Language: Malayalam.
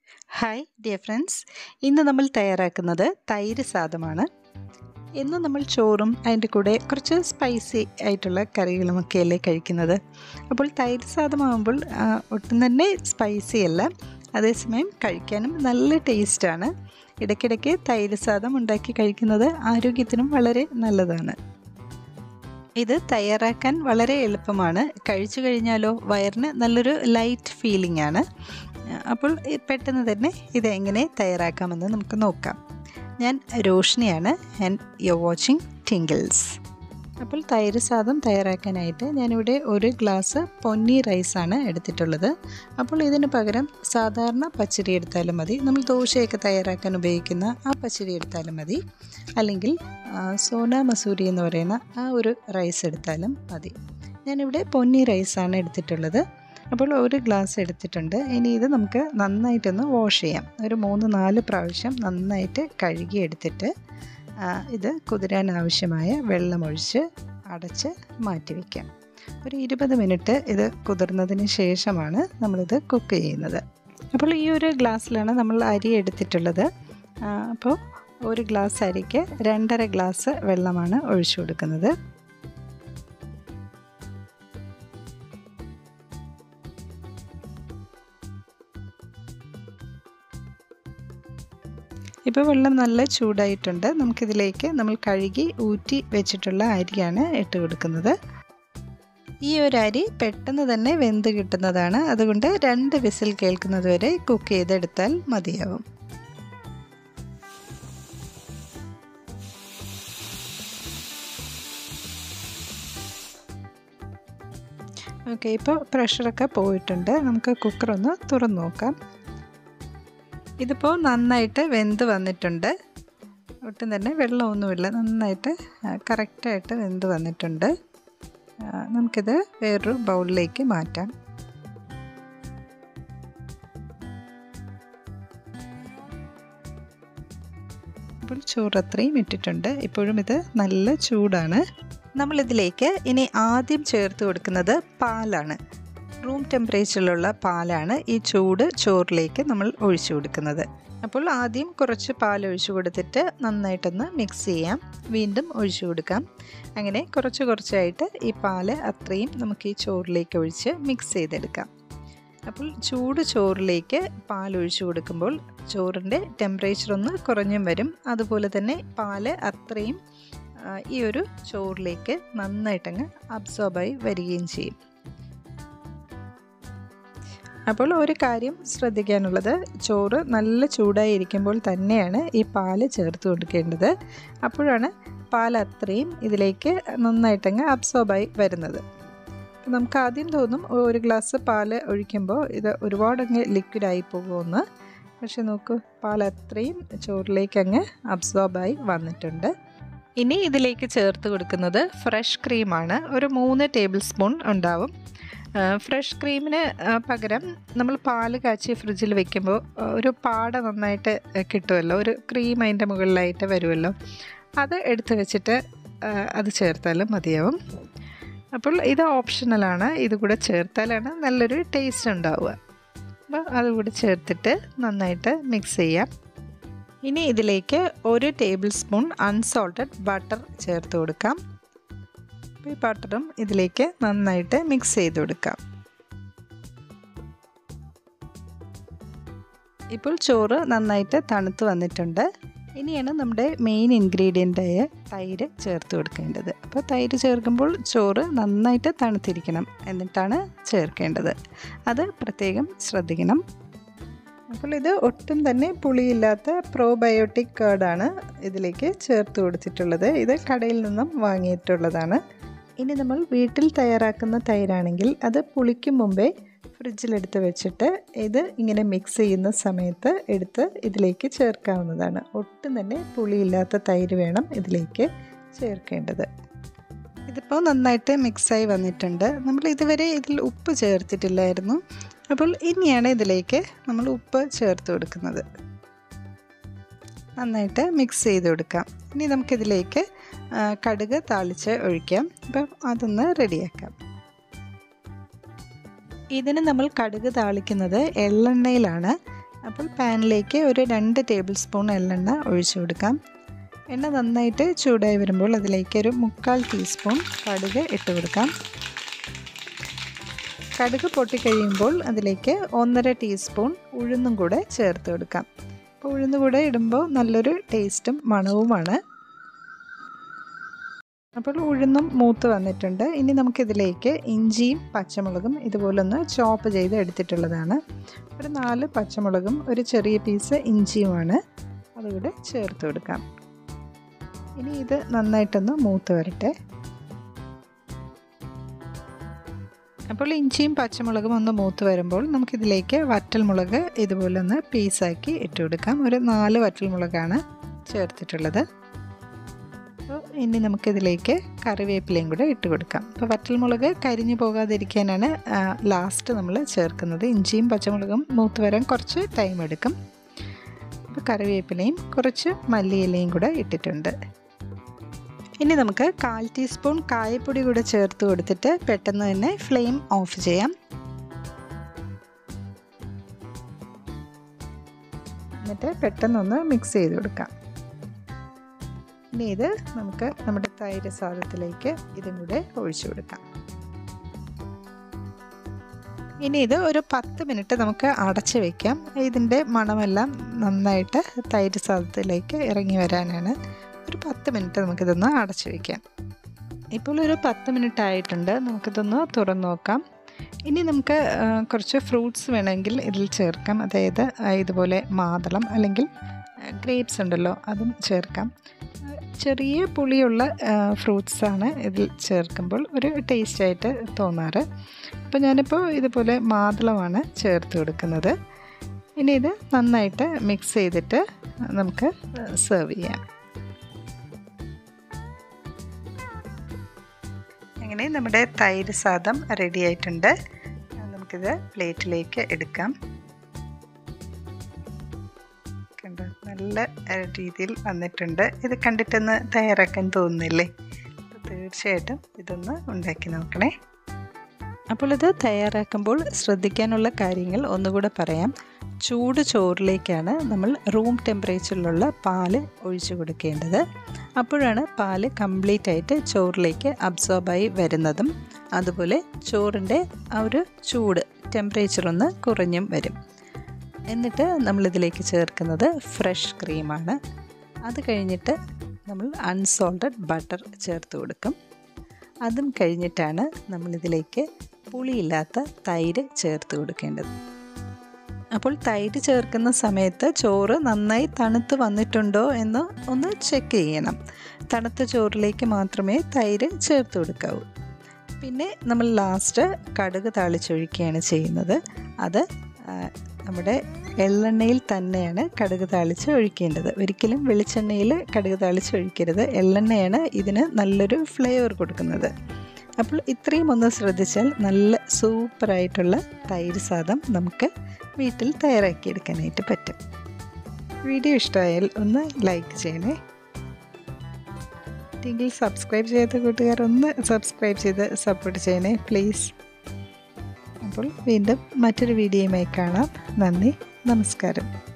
ഹായ് ഡിയർ ഫ്രണ്ട്സ് ഇന്ന് നമ്മൾ തയ്യാറാക്കുന്നത് തൈര് സാദമാണ് എന്നും നമ്മൾ ചോറും അതിൻ്റെ കൂടെ കുറച്ച് സ്പൈസി ആയിട്ടുള്ള കറികളുമൊക്കെയല്ലേ കഴിക്കുന്നത് അപ്പോൾ തൈര് സാദമാകുമ്പോൾ ആ, ഒട്ടും തന്നെ സ്പൈസി അല്ല അതേസമയം കഴിക്കാനും നല്ല ടേസ്റ്റാണ് ഇടയ്ക്കിടയ്ക്ക് തൈര് സാദം ഉണ്ടാക്കി കഴിക്കുന്നത് ആരോഗ്യത്തിനും വളരെ നല്ലതാണ് ഇത് തയ്യാറാക്കാൻ വളരെ എളുപ്പമാണ് കഴിച്ചു കഴിഞ്ഞാലോ വയറിന് നല്ലൊരു ലൈറ്റ് ഫീലിംഗ് ആണ് അപ്പോൾ ഈ പെട്ടെന്ന് തന്നെ ഇത് എങ്ങനെ തയ്യാറാക്കാമെന്ന് നമുക്ക് നോക്കാം ഞാൻ രോഷിനിയാണ് ആൻഡ് യു വാച്ചിങ് ടിങ്കിൾസ് അപ്പോൾ തൈര് സാദം തയ്യാറാക്കാനായിട്ട് ഞാനിവിടെ ഒരു ഗ്ലാസ് പൊന്നി റൈസാണ് എടുത്തിട്ടുള്ളത് അപ്പോൾ ഇതിന് പകരം സാധാരണ പച്ചരി എടുത്താലും മതി നമ്മൾ ദോശയൊക്കെ തയ്യാറാക്കാൻ ഉപയോഗിക്കുന്ന ആ പച്ചരി എടുത്താലും മതി അല്ലെങ്കിൽ ആ, സോന മസൂരി എന്ന് പറയുന്ന ആ ഒരു റൈസ് എടുത്താലും മതി ഞാനിവിടെ പൊന്നി റൈസാണ് എടുത്തിട്ടുള്ളത് അപ്പോൾ ഒരു ഗ്ലാസ് എടുത്തിട്ടുണ്ട് ഇനി ഇത് നമുക്ക് നന്നായിട്ടൊന്ന് വാഷ് ചെയ്യാം ഒരു മൂന്ന് നാല് പ്രാവശ്യം നന്നായിട്ട് കഴുകി എടുത്തിട്ട് ആ, ഇത് കുതിരാൻ ആവശ്യമായ വെള്ളമൊഴിച്ച് അടച്ച് മാറ്റി വയ്ക്കാം ഒരു ഇരുപത് മിനിറ്റ് ഇത് കുതിർന്നതിന് ശേഷമാണ് നമ്മളിത് കുക്ക് ചെയ്യുന്നത് അപ്പോൾ ഈ ഒരു ഗ്ലാസ്സിലാണ് നമ്മൾ അരി എടുത്തിട്ടുള്ളത് ആ, അപ്പോൾ ഒരു ഗ്ലാസ് അരിക്ക് രണ്ടര ഗ്ലാസ് വെള്ളമാണ് ഒഴിച്ചു കൊടുക്കുന്നത് ഇപ്പോൾ വെള്ളം നല്ല ചൂടായിട്ടുണ്ട് നമുക്കിതിലേക്ക് നമ്മൾ കഴുകി ഊറ്റി വെച്ചിട്ടുള്ള അരിയാണ് ഇട്ട് കൊടുക്കുന്നത് ഈ ഒരു അരി പെട്ടെന്ന് തന്നെ വെന്ത് കിട്ടുന്നതാണ് അതുകൊണ്ട് രണ്ട് വിസിൽ കേൾക്കുന്നത് വരെ കുക്ക് ചെയ്തെടുത്താൽ മതിയാവും ഓക്കെ ഇപ്പോൾ പ്രഷറൊക്കെ പോയിട്ടുണ്ട് നമുക്ക് കുക്കർ ഒന്ന് തുറന്നു നോക്കാം ഇതിപ്പോൾ നന്നായിട്ട് വെന്ത് വന്നിട്ടുണ്ട് ഒട്ടും തന്നെ വെള്ളമൊന്നുമില്ല നന്നായിട്ട് കറക്റ്റായിട്ട് വെന്ത് വന്നിട്ടുണ്ട് ആ, നമുക്കിത് വേറൊരു ബൗളിലേക്ക് മാറ്റാം ഇപ്പോൾ ചോറ് അത്രയും ഇട്ടിട്ടുണ്ട് ഇപ്പോഴും ഇത് നല്ല ചൂടാണ് നമ്മളിതിലേക്ക് ഇനി ആദ്യം ചേർത്ത് കൊടുക്കുന്നത് പാലാണ് റൂം ടെമ്പറേച്ചറിലുള്ള പാലാണ് ഈ ചൂട് ചോറിലേക്ക് നമ്മൾ ഒഴിച്ചു കൊടുക്കുന്നത് അപ്പോൾ ആദ്യം കുറച്ച് പാൽ ഒഴിച്ചു കൊടുത്തിട്ട് നന്നായിട്ടൊന്ന് മിക്സ് ചെയ്യാം വീണ്ടും ഒഴിച്ചു കൊടുക്കാം അങ്ങനെ കുറച്ച് കുറച്ചായിട്ട് ഈ പാല് അത്രയും നമുക്ക് ഈ ചോറിലേക്ക് ഒഴിച്ച് മിക്സ് ചെയ്തെടുക്കാം അപ്പോൾ ചൂട് ചോറിലേക്ക് പാൽ ഒഴിച്ചു കൊടുക്കുമ്പോൾ ചോറിൻ്റെ ടെമ്പറേച്ചർ ഒന്ന് കുറഞ്ഞും വരും അതുപോലെ തന്നെ പാല് അത്രയും ആ, ഈ ഒരു ചോറിലേക്ക് നന്നായിട്ടങ്ങ് അബ്സോർബായി വരികയും ചെയ്യും അപ്പോൾ ഒരു കാര്യം ശ്രദ്ധിക്കാനുള്ളത് ചോറ് നല്ല ചൂടായി ഇരിക്കുമ്പോൾ തന്നെയാണ് ഈ പാല് ചേർത്ത് കൊടുക്കേണ്ടത് അപ്പോഴാണ് പാൽ അത്രയും ഇതിലേക്ക് നന്നായിട്ടങ്ങ് അബ്സോർബായി വരുന്നത് നമുക്ക് ആദ്യം തോന്നും ഒരു ഗ്ലാസ് പാല് ഒഴിക്കുമ്പോൾ ഇത് ഒരുപാടങ്ങ് ലിക്വിഡായി പോകുമെന്ന് പക്ഷെ നോക്കൂ പാൽ അത്രയും ചോറിലേക്ക് അങ്ങ് അബ്സോർബായി വന്നിട്ടുണ്ട് ഇനി ഇതിലേക്ക് ചേർത്ത് കൊടുക്കുന്നത് ഫ്രഷ് ക്രീമാണ് ഒരു മൂന്ന് ടേബിൾ സ്പൂൺ ഉണ്ടാവും ഫ്രഷ് ക്രീമിന് ആ, പകരം നമ്മൾ പാല് കാച്ചി ഫ്രിഡ്ജിൽ വെക്കുമ്പോൾ ആ, ഒരു പാട നന്നായിട്ട് ആ, കിട്ടുമല്ലോ ഒരു ക്രീം അതിൻ്റെ മുകളിലായിട്ട് വരുമല്ലോ അത് എടുത്ത് വെച്ചിട്ട് ആ, അത് ചേർത്താലും മതിയാവും അപ്പോൾ ഇത് ഓപ്ഷണലാണ് ഇത് കൂടെ ചേർത്താലാണ് നല്ലൊരു ടേസ്റ്റ് ഉണ്ടാവുക അപ്പോൾ അതുകൂടി ചേർത്തിട്ട് നന്നായിട്ട് മിക്സ് ചെയ്യാം ഇനി ഇതിലേക്ക് ഒരു ടേബിൾ സ്പൂൺ അൺസോൾട്ടഡ് ബട്ടർ ചേർത്ത് കൊടുക്കാം അപ്പോൾ ഈ ബട്ടറും ഇതിലേക്ക് നന്നായിട്ട് മിക്സ് ചെയ്ത് കൊടുക്കാം ഇപ്പോൾ ചോറ് നന്നായിട്ട് തണുത്ത് വന്നിട്ടുണ്ട് ഇനിയാണ് നമ്മുടെ മെയിൻ ഇൻഗ്രീഡിയൻ്റായ തൈര് ചേർത്ത് കൊടുക്കേണ്ടത് അപ്പോൾ തൈര് ചേർക്കുമ്പോൾ ചോറ് നന്നായിട്ട് തണുത്തിരിക്കണം എന്നിട്ടാണ് ചേർക്കേണ്ടത് അത് പ്രത്യേകം ശ്രദ്ധിക്കണം അപ്പോൾ ഇത് ഒട്ടും തന്നെ പുളിയില്ലാത്ത പ്രോബയോട്ടിക് കേർഡാണ് ഇതിലേക്ക് ചേർത്ത് കൊടുത്തിട്ടുള്ളത് ഇത് കടയിൽ നിന്നും വാങ്ങിയിട്ടുള്ളതാണ് ഇനി നമ്മൾ വീട്ടിൽ തയ്യാറാക്കുന്ന തൈരാണെങ്കിൽ അത് പുളിക്കും മുമ്പേ ഫ്രിഡ്ജിലെടുത്ത് വെച്ചിട്ട് ഇത് ഇങ്ങനെ മിക്സ് ചെയ്യുന്ന സമയത്ത് എടുത്ത് ഇതിലേക്ക് ചേർക്കാവുന്നതാണ് ഒട്ടും തന്നെ പുളിയില്ലാത്ത തൈര് വേണം ഇതിലേക്ക് ചേർക്കേണ്ടത് ഇതിപ്പോൾ നന്നായിട്ട് മിക്സായി വന്നിട്ടുണ്ട് നമ്മൾ ഇതുവരെ ഇതിൽ ഉപ്പ് ചേർത്തിട്ടില്ലായിരുന്നു അപ്പോൾ ഇനിയാണ് ഇതിലേക്ക് നമ്മൾ ഉപ്പ് ചേർത്ത് കൊടുക്കുന്നത് നന്നായിട്ട് മിക്സ് ചെയ്ത് കൊടുക്കാം ഇനി നമുക്കിതിലേക്ക് ആ, കടുക് താളിച്ച് ഒഴിക്കാം അപ്പം അതൊന്ന് റെഡിയാക്കാം ഇതിന് നമ്മൾ കടുക് താളിക്കുന്നത് എള്ളെണ്ണയിലാണ് അപ്പോൾ പാനിലേക്ക് ഒരു രണ്ട് ടേബിൾ സ്പൂൺ എള്ളെണ്ണ ഒഴിച്ചു കൊടുക്കാം എണ്ണ നന്നായിട്ട് ചൂടായി വരുമ്പോൾ അതിലേക്ക് ഒരു മുക്കാൽ ടീസ്പൂൺ കടുക് ഇട്ട് കൊടുക്കാം കടുക് പൊട്ടിക്കഴിയുമ്പോൾ അതിലേക്ക് ഒന്നര ടീസ്പൂൺ ഉഴുന്നും കൂടെ ചേർത്ത് കൊടുക്കാം അപ്പോൾ ഉഴുന്ന് കൂടെ ഇടുമ്പോൾ നല്ലൊരു ടേസ്റ്റും മണവുമാണ് അപ്പോൾ ഉഴുന്നും മൂത്ത് വന്നിട്ടുണ്ട് ഇനി നമുക്കിതിലേക്ക് ഇഞ്ചിയും പച്ചമുളകും ഇതുപോലൊന്ന് ചോപ്പ് ചെയ്ത് എടുത്തിട്ടുള്ളതാണ് ഒരു നാല് പച്ചമുളകും ഒരു ചെറിയ പീസ് ഇഞ്ചിയുമാണ് അതുകൂടെ ചേർത്ത് കൊടുക്കാം ഇനി ഇത് നന്നായിട്ടൊന്ന് മൂത്ത് വരട്ടെ അപ്പോൾ ഇഞ്ചിയും പച്ചമുളകും ഒന്ന് മൂത്ത് വരുമ്പോൾ നമുക്കിതിലേക്ക് വറ്റൽമുളക് ഇതുപോലെ ഒന്ന് പീസാക്കി ഇട്ട് കൊടുക്കാം ഒരു നാല് വറ്റൽമുളകാണ് ചേർത്തിട്ടുള്ളത് അപ്പോൾ ഇനി നമുക്കിതിലേക്ക് കറിവേപ്പിലയും കൂടെ ഇട്ട് കൊടുക്കാം അപ്പോൾ വറ്റൽമുളക് കരിഞ്ഞു പോകാതിരിക്കാനാണ് ലാസ്റ്റ് നമ്മൾ ചേർക്കുന്നത് ഇഞ്ചിയും പച്ചമുളകും മൂത്ത് വരാൻ കുറച്ച് ടൈം എടുക്കും അപ്പോൾ കറിവേപ്പിലയും കുറച്ച് മല്ലിയിലയും കൂടെ ഇട്ടിട്ടുണ്ട് ഇനി നമുക്ക് കാൽ ടീസ്പൂൺ കായപ്പൊടി കൂടെ ചേർത്ത് കൊടുത്തിട്ട് പെട്ടെന്ന് തന്നെ ഫ്ലെയിം ഓഫ് ചെയ്യാം എന്നിട്ട് പെട്ടെന്നൊന്ന് മിക്സ് ചെയ്ത് കൊടുക്കാം ഇനി ഇത് നമുക്ക് നമ്മുടെ തൈര് സാധനത്തിലേക്ക് ഇതും കൂടെ ഒഴിച്ചു കൊടുക്കാം ഇനി ഇത് ഒരു പത്ത് മിനിറ്റ് നമുക്ക് അടച്ച് വയ്ക്കാം ഇതിൻ്റെ മണമെല്ലാം നന്നായിട്ട് തൈര് സാധനത്തിലേക്ക് ഇറങ്ങി വരാനാണ് ഒരു പത്ത് മിനിറ്റ് നമുക്കിതൊന്ന് അടച്ച് വയ്ക്കാം ഇപ്പോൾ ഒരു പത്ത് മിനിറ്റ് ആയിട്ടുണ്ട് നമുക്കിതൊന്ന് തുറന്നു നോക്കാം ഇനി നമുക്ക് കുറച്ച് ഫ്രൂട്ട്സ് വേണമെങ്കിൽ ഇതിൽ ചേർക്കാം അതായത് ഇതുപോലെ മാതളം അല്ലെങ്കിൽ ഗ്രേപ്സ് ഉണ്ടല്ലോ അതും ചേർക്കാം ചെറിയ പുളിയുള്ള ഫ്രൂട്ട്സാണ് ഇതിൽ ചേർക്കുമ്പോൾ ഒരു ടേസ്റ്റായിട്ട് തോന്നാറ് അപ്പോൾ ഞാനിപ്പോൾ ഇതുപോലെ മാതളമാണ് ചേർത്ത് കൊടുക്കുന്നത് ഇനി ഇത് നന്നായിട്ട് മിക്സ് ചെയ്തിട്ട് നമുക്ക് സെർവ് ചെയ്യാം അങ്ങനെ നമ്മുടെ തൈര് സാദം റെഡി ആയിട്ടുണ്ട് നമുക്കിത് പ്ലേറ്റിലേക്ക് എടുക്കാം കണ്ടോ നല്ല രീതിയിൽ വന്നിട്ടുണ്ട് ഇത് കണ്ടിട്ടൊന്ന് തയ്യാറാക്കാൻ തോന്നുന്നില്ലേ തീർച്ചയായിട്ടും ഇതൊന്ന് ഉണ്ടാക്കി നോക്കണേ അപ്പോൾ ഇത് തയ്യാറാക്കുമ്പോൾ ശ്രദ്ധിക്കാനുള്ള കാര്യങ്ങൾ ഒന്നുകൂടെ പറയാം ചൂട് ചോറിലേക്കാണ് നമ്മൾ റൂം ടെമ്പറേച്ചറിലുള്ള പാല് ഒഴിച്ചു കൊടുക്കേണ്ടത് അപ്പോഴാണ് പാല് കംപ്ലീറ്റ് ആയിട്ട് ചോറിലേക്ക് അബ്സോർബായി വരുന്നതും അതുപോലെ ചോറിൻ്റെ ആ ഒരു ചൂട് ടെമ്പറേച്ചർ ഒന്ന് കുറഞ്ഞും വരും എന്നിട്ട് നമ്മളിതിലേക്ക് ചേർക്കുന്നത് ഫ്രഷ് ക്രീമാണ് അത് കഴിഞ്ഞിട്ട് നമ്മൾ അൺസോൾട്ടഡ് ബട്ടർ ചേർത്ത് കൊടുക്കും അതും കഴിഞ്ഞിട്ടാണ് നമ്മളിതിലേക്ക് പുളിയില്ലാത്ത തൈര് ചേർത്ത് കൊടുക്കേണ്ടത് അപ്പോൾ തൈര് ചേർക്കുന്ന സമയത്ത് ചോറ് നന്നായി തണുത്ത് വന്നിട്ടുണ്ടോ എന്ന് ഒന്ന് ചെക്ക് ചെയ്യണം തണുത്ത ചോറിലേക്ക് മാത്രമേ തൈര് ചേർത്ത് കൊടുക്കാവൂ പിന്നെ നമ്മൾ ലാസ്റ്റ് കടുക് താളിച്ചൊഴിക്കുകയാണ് ചെയ്യുന്നത് അത് നമ്മുടെ എള്ളെണ്ണയിൽ തന്നെയാണ് കടുക് താളിച്ച് ഒഴിക്കേണ്ടത് ഒരിക്കലും വെളിച്ചെണ്ണയിൽ കടുക് താളിച്ച് ഒഴിക്കരുത് എള്ളെണ്ണയാണ് ഇതിന് നല്ലൊരു ഫ്ലേവർ കൊടുക്കുന്നത് അപ്പോൾ ഇത്രയും ഒന്ന് ശ്രദ്ധിച്ചാൽ നല്ല സൂപ്പറായിട്ടുള്ള തൈര് സാദം നമുക്ക് വീട്ടിൽ തയ്യാറാക്കിയെടുക്കാനായിട്ട് പറ്റും വീഡിയോ ഇഷ്ടമായാൽ ഒന്ന് ലൈക്ക് ചെയ്യണേ എങ്കിൽ സബ്സ്ക്രൈബ് ചെയ്ത കൂട്ടുകാർ ഒന്ന് സബ്സ്ക്രൈബ് ചെയ്ത് സപ്പോർട്ട് ചെയ്യണേ പ്ലീസ് അപ്പോൾ വീണ്ടും മറ്റൊരു വീഡിയോയുമായി കാണാം നന്ദി നമസ്കാരം